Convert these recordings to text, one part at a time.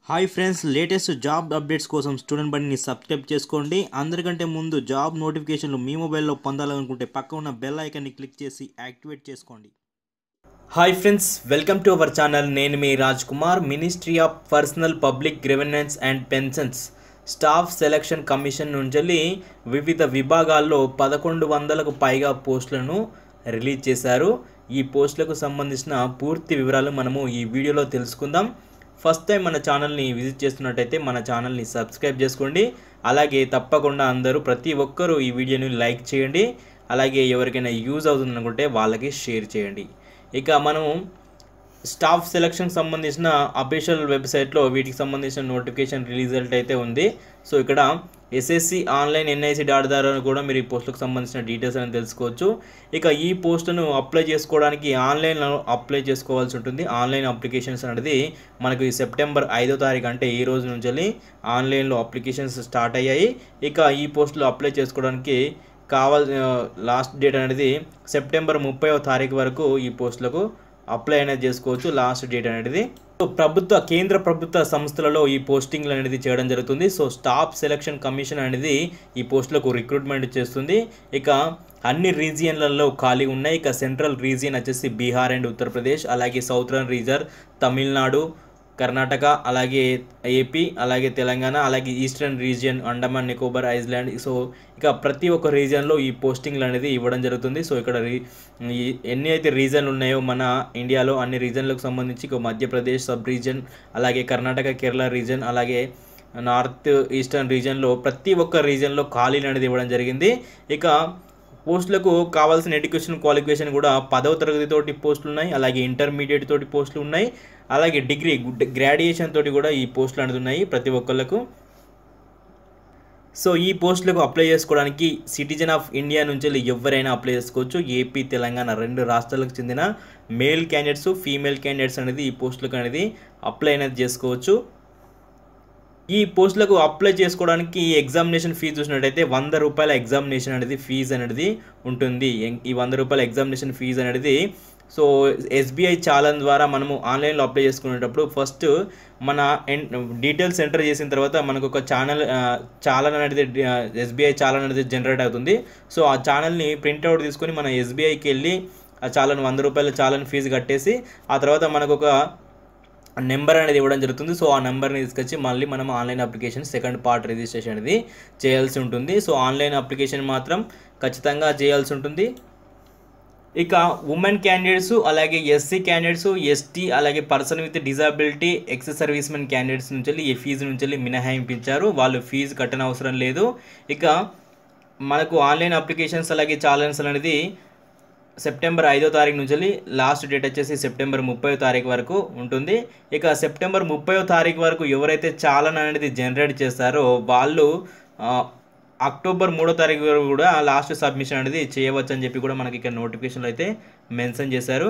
hi friends latest job updates కోసం student బండిని subscribe చేసుకోండి అందరికంటే ముందు జాబ్ నోటిఫికేషన్లు మీ మొబైల్లో పొందాలనుకుంటే పక్క ఉన్న బెల్ ఐకాన్ని క్లిక్ చేసి యాక్టివేట్ చేసుకోండి hi friends welcome to our channel నేను మీ Raj Kumar ministry of personnel public grievance and pensions staff selection commission నుంచి వివిధ విభాగాల్లో పదకొండు వందలకు పైగా పోస్టులను రిలీజ్ చేశారు ఈ పోస్టులకు సంబంధించిన పూర్తి వివరాలు మనము ఈ వీడియోలో తెలుసుకుందాం ఫస్ట్ టైం మన ఛానల్ని విజిట్ చేస్తున్నట్టయితే మన ఛానల్ని సబ్స్క్రైబ్ చేసుకోండి అలాగే తప్పకుండా అందరూ ప్రతి ఒక్కరూ ఈ వీడియోని లైక్ చేయండి అలాగే ఎవరికైనా యూజ్ అవుతుంది అనుకుంటే వాళ్ళకి షేర్ చేయండి ఇక మనము స్టాఫ్ సెలక్షన్ సంబంధించిన అఫీషియల్ వెబ్సైట్లో వీటికి సంబంధించిన నోటిఫికేషన్ రిలీజల్ట్ అయితే ఉంది సో ఇక్కడ ఎస్ఎస్సి ఆన్లైన్ ఎన్ఐసి డాట్ ద్వారా కూడా మీరు ఈ పోస్టులకు సంబంధించిన డీటెయిల్స్ అని తెలుసుకోవచ్చు ఇక ఈ పోస్టును అప్లై చేసుకోవడానికి ఆన్లైన్లో అప్లై చేసుకోవాల్సి ఉంటుంది ఆన్లైన్ అప్లికేషన్స్ అనేది మనకు ఈ సెప్టెంబర్ ఐదో తారీఖు అంటే ఈ రోజు నుంచి ఆన్లైన్లో అప్లికేషన్స్ స్టార్ట్ అయ్యాయి ఇక ఈ పోస్టులు అప్లై చేసుకోవడానికి కావాల్ లాస్ట్ డేట్ అనేది సెప్టెంబర్ ముప్పైవ తారీఖు వరకు ఈ పోస్టులకు అప్లై అనేది చేసుకోవచ్చు లాస్ట్ డేట్ అనేది సో ప్రభుత్వ కేంద్ర ప్రభుత్వ సంస్థలలో ఈ పోస్టింగ్లు అనేది చేయడం జరుగుతుంది సో స్టాఫ్ సెలక్షన్ కమిషన్ అనేది ఈ పోస్టులకు రిక్రూట్మెంట్ చేస్తుంది ఇక అన్ని రీజియన్లలో ఖాళీ ఉన్నాయి ఇక సెంట్రల్ రీజియన్ వచ్చేసి బీహార్ అండ్ ఉత్తరప్రదేశ్ అలాగే సౌత్రన్ రీజన్ తమిళనాడు కర్ణాటక అలాగే ఏపీ అలాగే తెలంగాణ అలాగే eastern region Andaman Nicobar island so ఇక ప్రతి ఒక్క రీజియన్లో ఈ పోస్టింగ్లు అనేది ఇవ్వడం జరుగుతుంది సో ఇక్కడ రీ ఈ ఎన్ని అయితే రీజన్లు ఉన్నాయో మన ఇండియాలో అన్ని రీజన్లకు సంబంధించి ఇక మధ్యప్రదేశ్ సబ్ రీజన్ అలాగే కర్ణాటక కేరళ రీజన్ అలాగే నార్త్ ఈస్టర్న్ రీజన్లో ప్రతి ఒక్క రీజన్లో ఖాళీలు అనేది ఇవ్వడం జరిగింది ఇక పోస్టులకు కావాల్సిన ఎడ్యుకేషన్ క్వాలిఫికేషన్ కూడా పదవ తరగతి తోటి పోస్టులు ఉన్నాయి అలాగే ఇంటర్మీడియట్ తోటి పోస్టులు ఉన్నాయి అలాగే డిగ్రీ గ్రాడ్యుయేషన్ తోటి కూడా ఈ పోస్టులు అనేది ఉన్నాయి ప్రతి ఒక్కళ్ళకు సో ఈ పోస్టులకు అప్లై చేసుకోవడానికి సిటిజన్ ఆఫ్ ఇండియా నుంచి ఎవరైనా అప్లై చేసుకోవచ్చు ఏపీ తెలంగాణ రెండు రాష్ట్రాలకు చెందిన మేల్ క్యాండిడేట్స్ ఫీమేల్ క్యాండిడేట్స్ అనేది ఈ పోస్టులకు అనేది అప్లై అనేది చేసుకోవచ్చు ఈ పోస్టులకు అప్లై చేసుకోవడానికి ఈ ఎగ్జామినేషన్ ఫీజు చూసినట్టయితే వంద రూపాయల ఎగ్జామినేషన్ అనేది ఫీజు అనేది ఉంటుంది ఈ వంద రూపాయల ఎగ్జామినేషన్ ఫీజు అనేది సో ఎస్బీఐ చాలన్ ద్వారా మనము ఆన్లైన్లో అప్లై చేసుకునేటప్పుడు ఫస్ట్ మన డీటెయిల్స్ ఎంటర్ చేసిన తర్వాత మనకు ఒక ఛానల్ చాలన్ అనేది ఎస్బీఐ చాలన్ అనేది జనరేట్ అవుతుంది సో ఆ ఛానల్ని ప్రింట్అవుట్ తీసుకొని మన ఎస్బీఐకి వెళ్ళి ఆ చాలన్ వంద రూపాయల చాలన్ ఫీజు కట్టేసి ఆ తర్వాత మనకు ఒక నెంబర్ అనేది ఇవ్వడం జరుగుతుంది సో ఆ నెంబర్ని తీసుకొచ్చి మళ్ళీ మనం online application second part registration అనేది చేయాల్సి ఉంటుంది సో ఆన్లైన్ అప్లికేషన్ మాత్రం ఖచ్చితంగా చేయాల్సి ఉంటుంది ఇక ఉమెన్ క్యాండిడేట్స్ అలాగే ఎస్సీ క్యాండిడేట్స్ ఎస్టీ అలాగే person with disability ex service men candidates నుంచి ఈ ఫీజు నుంచి మినహాయింపించారు వాళ్ళు ఫీజు కట్టనవసరం అవసరం లేదు ఇక మనకు ఆన్లైన్ అప్లికేషన్స్ అలాగే ఛాలెంజ్ అనేది సెప్టెంబర్ ఐదో తారీఖు నుంచి లాస్ట్ డేట్ వచ్చేసి సెప్టెంబర్ ముప్పై తారీఖు వరకు ఉంటుంది ఇక సెప్టెంబర్ ముప్పై తారీఖు వరకు ఎవరైతే చాలన్ అనేది జనరేట్ చేస్తారో వాళ్ళు అక్టోబర్ మూడో తారీఖు వరకు కూడా లాస్ట్ సబ్మిషన్ అనేది చేయవచ్చు అని చెప్పి కూడా మనకి ఇక్కడ నోటిఫికేషన్లో అయితే మెన్షన్ చేశారు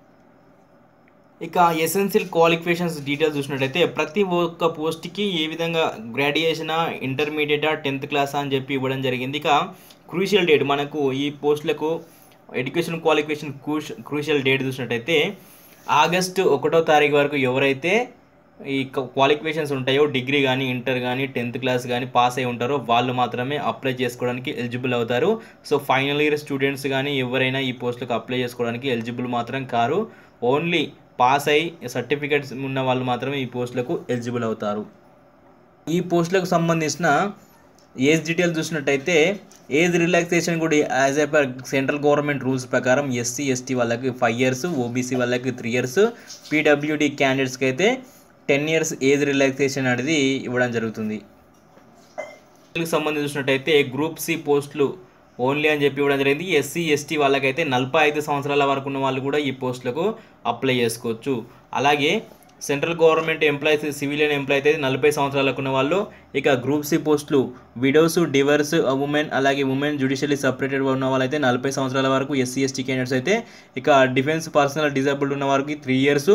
ఇక ఎసెన్షియల్ క్వాలిఫికేషన్స్ డీటెయిల్స్ చూసినట్టయితే ప్రతి ఒక్క పోస్ట్కి ఏ విధంగా గ్రాడ్యుయేషనా ఇంటర్మీడియటా టెన్త్ క్లాసా అని చెప్పి ఇవ్వడం జరిగింది ఇక క్రూషియల్ డేట్ మనకు ఈ పోస్టులకు education qualification crush crucial date చూసినట్టయితే ఆగస్టు ఒకటో తారీఖు వరకు ఎవరైతే ఈ క్వాలిఫికేషన్స్ ఉంటాయో డిగ్రీ కానీ ఇంటర్ కానీ టెన్త్ క్లాస్ కానీ పాస్ అయి ఉంటారో వాళ్ళు మాత్రమే అప్లై చేసుకోవడానికి ఎలిజిబుల్ అవుతారు సో ఫైనల్ ఇయర్ స్టూడెంట్స్ కానీ ఎవరైనా ఈ పోస్టులకు అప్లై చేసుకోవడానికి ఎలిజిబుల్ మాత్రం కారు ఓన్లీ పాస్ అయి సర్టిఫికేట్స్ ఉన్న వాళ్ళు మాత్రమే ఈ పోస్టులకు ఎలిజిబుల్ అవుతారు ఈ పోస్టులకు సంబంధించిన ఏజ్ డీటెయిల్స్ చూసినట్టయితే ఏజ్ రిలాక్సేషన్ కూడా as a per central government rules ప్రకారం ఎస్సీ ఎస్టీ వాళ్ళకి ఫైవ్ ఇయర్స్ ఓబీసీ వాళ్ళకి త్రీ ఇయర్స్ పీడబ్ల్యూడి క్యాండిడేట్స్కి అయితే టెన్ ఇయర్స్ ఏజ్ రిలాక్సేషన్ అనేది ఇవ్వడం జరుగుతుంది సంబంధించి చూసినట్టయితే గ్రూప్ సి పోస్టులు ఓన్లీ అని చెప్పి ఇవ్వడం జరిగింది ఎస్సీ ఎస్టీ వాళ్ళకైతే నలభై ఐదు సంవత్సరాల వరకు ఉన్న వాళ్ళు కూడా ఈ పోస్టులకు అప్లై చేసుకోవచ్చు అలాగే central government employees civilian employee అయితే నలభై సంవత్సరాలకు ఉన్న వాళ్ళు ఇక గ్రూప్ సి పోస్టులు విడోస్ డివర్స్ ఉమెన్ అలాగే ఉమెన్ జ్యుడిషియలీ సపరేటెడ్ ఉన్న వాళ్ళైతే నలభై సంవత్సరాల వరకు ఎస్సీ ఎస్టీ క్యాండిడేట్స్ అయితే ఇక డిఫెన్స్ పర్సనల్ డిజబుల్డ్ ఉన్న వారికి త్రీ ఇయర్స్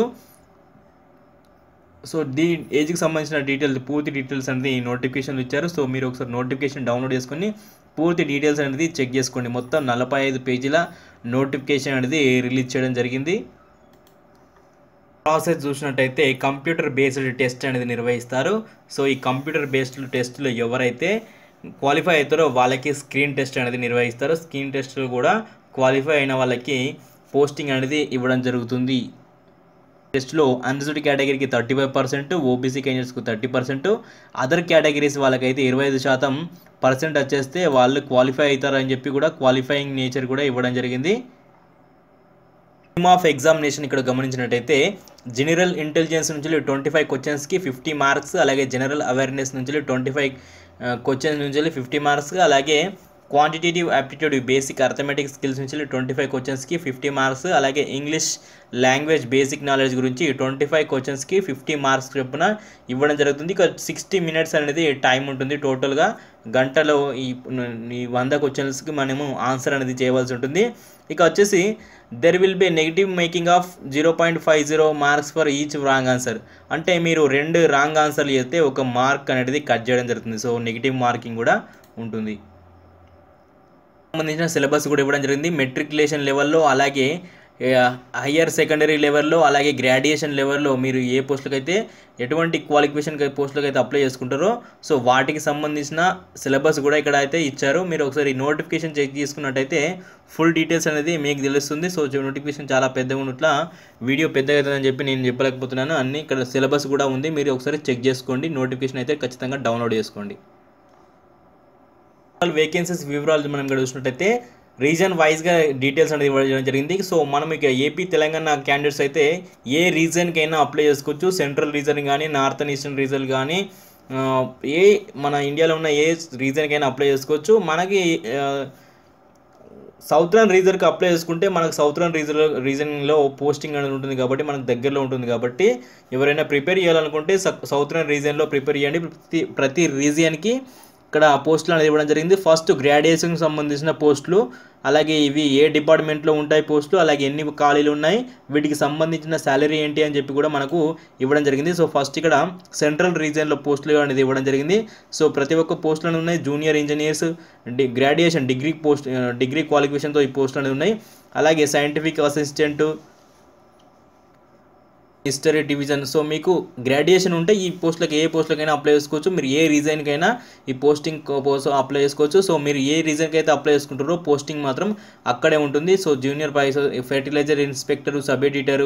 సో దీ ఏజ్కి సంబంధించిన డీటెయిల్స్ పూర్తి డీటెయిల్స్ అనేది నోటిఫికేషన్ ఇచ్చారు సో మీరు ఒకసారి నోటిఫికేషన్ డౌన్లోడ్ చేసుకొని పూర్తి డీటెయిల్స్ అనేది చెక్ చేసుకోండి మొత్తం నలభై ఐదు పేజీల నోటిఫికేషన్ అనేది రిలీజ్ చేయడం జరిగింది ప్రాసెస్ చూసినట్టయితే కంప్యూటర్ బేస్డ్ టెస్ట్ అనేది నిర్వహిస్తారు సో ఈ కంప్యూటర్ బేస్డ్ టెస్ట్లో ఎవరైతే క్వాలిఫై అవుతారో వాళ్ళకి స్క్రీన్ టెస్ట్ అనేది నిర్వహిస్తారు స్క్రీన్ టెస్ట్లో కూడా క్వాలిఫై అయిన వాళ్ళకి పోస్టింగ్ అనేది ఇవ్వడం జరుగుతుంది టెస్ట్లో అన్రిజర్వ్డ్ కేటగిరీకి థర్టీ ఫైవ్ పర్సెంట్ ఓబీసీ క్యాండిడేట్స్కి థర్టీ పర్సెంట్ అదర్ కేటగిరీస్ వాళ్ళకైతే ఇరవై ఐదు శాతం పర్సెంట్ వచ్చేస్తే వాళ్ళు క్వాలిఫై అవుతారని చెప్పి కూడా క్వాలిఫైయింగ్ నేచర్ కూడా ఇవ్వడం జరిగింది థీమ్ ఆఫ్ ఎగ్జామినేషన్ ఇక్కడ గమనించినట్టయితే జనరల్ ఇంటెలిజెన్స్ నుంచి ట్వంటీ ఫైవ్ క్వశ్చన్స్కి ఫిఫ్టీ మార్క్స్ అలాగే జనరల్ అవేర్నెస్ నుంచి ట్వంటీ ఫైవ్ క్వశ్చన్స్ నుంచి ఫిఫ్టీ మార్క్స్ అలాగే quantitative aptitude basic arithmetic skills నుంచి ట్వంటీ ఫైవ్ క్వశ్చన్స్కి ఫిఫ్టీ మార్క్స్ అలాగే ఇంగ్లీష్ లాంగ్వేజ్ బేసిక్ నాలెడ్జ్ గురించి ట్వంటీ ఫైవ్ క్వశ్చన్స్కి ఫిఫ్టీ మార్క్స్ చొప్పున ఇవ్వడం జరుగుతుంది ఇక సిక్స్టీ మినిట్స్ అనేది టైం ఉంటుంది టోటల్గా గంటలో ఈ ఈ వంద క్వశ్చన్స్కి మనము ఆన్సర్ అనేది చేయవలసి ఉంటుంది ఇక వచ్చేసి there will be negative marking of zero point five zero marks for each wrong answer అంటే మీరు రెండు రాంగ్ ఆన్సర్లు చేస్తే ఒక మార్క్ అనేది కట్ చేయడం జరుగుతుంది సో నెగిటివ్ మార్కింగ్ కూడా ఉంటుంది సంబంధించిన సిలబస్ కూడా ఇవ్వడం జరిగింది మెట్రికులేషన్ లెవెల్లో అలాగే హయ్యర్ సెకండరీ లెవెల్లో అలాగే గ్రాడ్యుయేషన్ లెవెల్లో మీరు ఏ పోస్టులకు అయితే ఎటువంటి క్వాలిఫికేషన్ పోస్టులకు అయితే అప్లై చేసుకుంటారో సో వాటికి సంబంధించిన సిలబస్ కూడా ఇక్కడ అయితే ఇచ్చారు మీరు ఒకసారి నోటిఫికేషన్ చెక్ చేసుకున్నట్టయితే ఫుల్ డీటెయిల్స్ అనేది మీకు తెలుస్తుంది సో నోటిఫికేషన్ చాలా పెద్దగా ఉన్నట్ల వీడియో పెద్దగా అవుతుందని చెప్పి నేను చెప్పలేకపోతున్నాను అన్ని ఇక్కడ సిలబస్ కూడా ఉంది మీరు ఒకసారి చెక్ చేసుకోండి నోటిఫికేషన్ అయితే ఖచ్చితంగా డౌన్లోడ్ చేసుకోండి వేకెన్సీస్ వివరాలు మనం ఇక్కడ చూసినట్టయితే రీజన్ వైజ్గా డీటెయిల్స్ అనేది ఇవ్వడం జరిగింది సో మనం ఇక ఏపీ తెలంగాణ క్యాండిడేట్స్ అయితే ఏ రీజన్కైనా అప్లై చేసుకోవచ్చు సెంట్రల్ రీజన్ కానీ నార్థన్ ఈస్టర్న్ రీజన్ కానీ ఏ మన ఇండియాలో ఉన్న ఏ రీజన్కైనా అప్లై చేసుకోవచ్చు మనకి సౌత్రన్ రీజన్కి అప్లై చేసుకుంటే మనకు సౌత్రన్ రీజన్ రీజన్లో పోస్టింగ్ అనేది ఉంటుంది కాబట్టి మనకు దగ్గరలో ఉంటుంది కాబట్టి ఎవరైనా ప్రిపేర్ చేయాలనుకుంటే సౌత్రన్ రీజన్లో ప్రిపేర్ చేయండి ప్రతి ప్రతి రీజియన్కి ఇక్కడ పోస్టులు అనేది ఇవ్వడం జరిగింది ఫస్ట్ గ్రాడ్యుయేషన్కి సంబంధించిన పోస్టులు అలాగే ఇవి ఏ డిపార్ట్మెంట్లో ఉంటాయి పోస్టులు అలాగే ఎన్ని ఖాళీలు ఉన్నాయి వీటికి సంబంధించిన శాలరీ ఏంటి అని చెప్పి కూడా మనకు ఇవ్వడం జరిగింది సో ఫస్ట్ ఇక్కడ సెంట్రల్ రీజియన్లో పోస్టులు అనేది ఇవ్వడం జరిగింది సో ప్రతి ఒక్క పోస్టులు ఉన్నాయి junior engineers the graduation degree post degree క్వాలిఫికేషన్తో ఈ పోస్టులు అనేది ఉన్నాయి అలాగే scientific assistant history division so మీకు గ్రాడ్యుయేషన్ ఉంటే ఈ పోస్టులకు ఏ పోస్టులకైనా అప్లై చేసుకోవచ్చు మీరు ఏ రీజన్కైనా ఈ పోస్టింగ్ కోసం అప్లై చేసుకోవచ్చు సో మీరు ఏ రీజన్కి అయితే అప్లై చేసుకుంటారో పోస్టింగ్ మాత్రం అక్కడే ఉంటుంది so junior price fertilizer inspector sub editor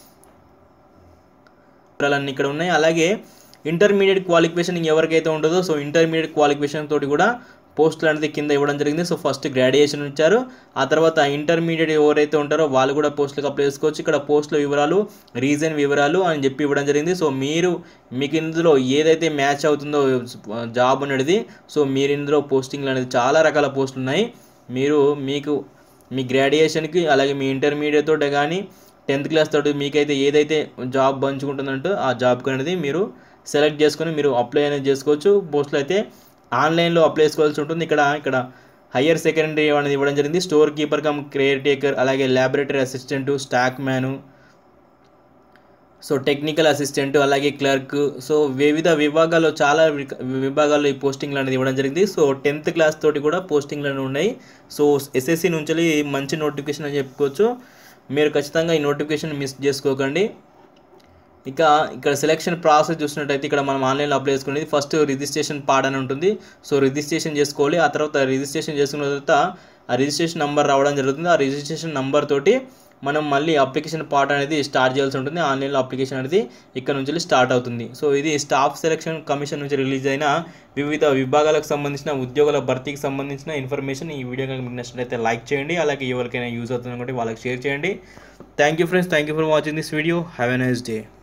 అన్నీ ఇక్కడ ఉన్నాయి అలాగే ఇంటర్మీడియట్ క్వాలిఫికేషన్ ఎవరికైతే ఉంటుందో సో ఇంటర్మీడియట్ క్వాలిఫికేషన్ తోటి కూడా పోస్టులు అనేది కింద ఇవ్వడం జరిగింది సో ఫస్ట్ గ్రాడ్యుయేషన్ ఇచ్చారు ఆ తర్వాత ఇంటర్మీడియట్ ఎవరైతే ఉంటారో వాళ్ళు కూడా పోస్టులకు అప్లై చేసుకోవచ్చు ఇక్కడ పోస్టుల వివరాలు రీజన్ వివరాలు అని చెప్పి ఇవ్వడం జరిగింది సో మీరు మీకు ఇందులో ఏదైతే మ్యాచ్ అవుతుందో జాబ్ అనేది సో మీరు ఇందులో పోస్టింగ్లు అనేది చాలా రకాల పోస్టులు ఉన్నాయి మీరు మీకు మీ గ్రాడ్యుయేషన్కి అలాగే మీ ఇంటర్మీడియట్ తోటి కానీ టెన్త్ క్లాస్ తోటి మీకైతే ఏదైతే జాబ్ పంచుకుంటుందంటో ఆ జాబ్కి అనేది మీరు సెలెక్ట్ చేసుకొని మీరు అప్లై అనేది చేసుకోవచ్చు పోస్టులు అయితే ఆన్లైన్లో అప్లై చేసుకోవాల్సి ఉంటుంది ఇక్కడ ఇక్కడ హయ్యర్ సెకండరీ అనేది ఇవ్వడం జరిగింది store keeper cum caretaker అలాగే laboratory assistant stockman so technical assistant అలాగే క్లర్క్ సో వివిధ విభాగాల్లో చాలా విభాగాల్లో ఈ పోస్టింగ్లు అనేది ఇవ్వడం జరిగింది సో టెన్త్ క్లాస్ తోటి కూడా పోస్టింగ్లు అనేవి ఉన్నాయి సో ఎస్ఎస్సి నుంచి మంచి నోటిఫికేషన్ అని చెప్పుకోవచ్చు మీరు ఖచ్చితంగా ఈ నోటిఫికేషన్ మిస్ చేసుకోకండి ఇక ఇక్కడ సెలెక్షన్ ప్రాసెస్ చూసినట్టయితే ఇక్కడ మనం ఆన్లైన్లో అప్లై చేసుకునేది ఫస్ట్ రిజిస్ట్రేషన్ పార్ట్ అని ఉంటుంది సో రిజిస్ట్రేషన్ చేసుకోవాలి ఆ తర్వాత రిజిస్ట్రేషన్ చేసుకున్న తర్వాత ఆ రిజిస్ట్రేషన్ నెంబర్ రావడం జరుగుతుంది ఆ రిజిస్ట్రేషన్ నెంబర్ తోటి మనం మళ్ళీ అప్లికేషన్ పార్ట్ అనేది స్టార్ట్ చేయాల్సి ఉంటుంది ఆన్లైన్లో అప్లికేషన్ అనేది ఇక్కడ నుంచి స్టార్ట్ అవుతుంది సో ఇది స్టాఫ్ సెలక్షన్ కమిషన్ నుంచి రిలీజ్ అయిన వివిధ విభాగాలకు సంబంధించిన ఉద్యోగాల భర్తీకి సంబంధించిన ఇన్ఫర్మేషన్ ఈ వీడియో కనుక మీకు నచ్చినట్లయితే లైక్ చేయండి అలాగే ఎవరికైనా యూజ్ అవుతుంది కాబట్టి వాళ్ళకి షేర్ చేయండి thank you friends thank you for watching this video have a nice day